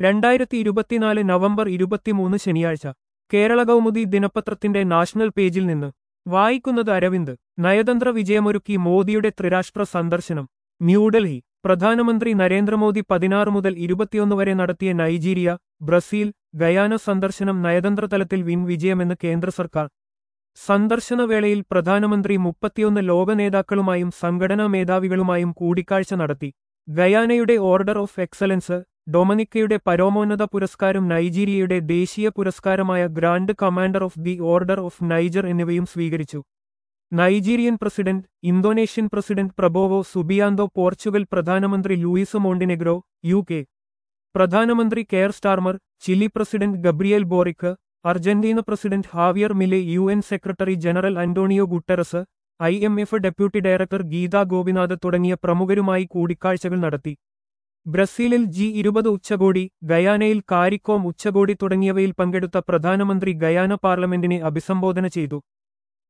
രണ്ടായിരത്തി ഇരുപത്തിനാല് നവംബർ ഇരുപത്തിമൂന്ന് ശനിയാഴ്ച കേരള കൗമുദി ദിനപത്രത്തിന്റെ നാഷണൽ പേജിൽ നിന്ന് വായിക്കുന്നത് അരവിന്ദ് നയതന്ത്ര വിജയമൊരുക്കി മോദിയുടെ ത്രിരാഷ്ട്ര സന്ദർശനം ന്യൂഡൽഹി പ്രധാനമന്ത്രി നരേന്ദ്രമോദി പതിനാറ് മുതൽ ഇരുപത്തിയൊന്ന് വരെ നടത്തിയ നൈജീരിയ ബ്രസീൽ ഗയാന സന്ദർശനം നയതന്ത്ര തലത്തിൽ വിൻ വിജയമെന്ന് കേന്ദ്ര സർക്കാർ സന്ദർശനവേളയിൽ പ്രധാനമന്ത്രി മുപ്പത്തിയൊന്ന് ലോക നേതാക്കളുമായും സംഘടനാ മേധാവികളുമായും കൂടിക്കാഴ്ച നടത്തി ഗയാനയുടെ ഓർഡർ ഓഫ് എക്സലൻസ് ഡൊമനിക്കയുടെ പരമോന്നത പുരസ്കാരം നൈജീരിയയുടെ ദേശീയ പുരസ്കാരമായ grand commander of the order of Niger എന്നിവയും സ്വീകരിച്ചു Nigerian president Indonesian president Prabowo Subianto Portugal പ്രധാനമന്ത്രി ലൂയിസ് മോണ്ടിനെഗ്രോ യു കെ പ്രധാനമന്ത്രി Keir Starmer Chile president Gabriel Boric Argentina president Javier Milei U N secretary general Antonio Guterres I M F deputy director Gita Gopinath തുടങ്ങിയ പ്രമുഖരുമായി കൂടിക്കാഴ്ചകൾ നടത്തി ബ്രസീലിൽ G ഇരുപത് ഉച്ചകോടി ഗയാനയിൽ CARICOM ഉച്ചകോടി തുടങ്ങിയവയിൽ പങ്കെടുത്ത പ്രധാനമന്ത്രി ഗയാന പാർലമെന്റിനെ അഭിസംബോധന ചെയ്തു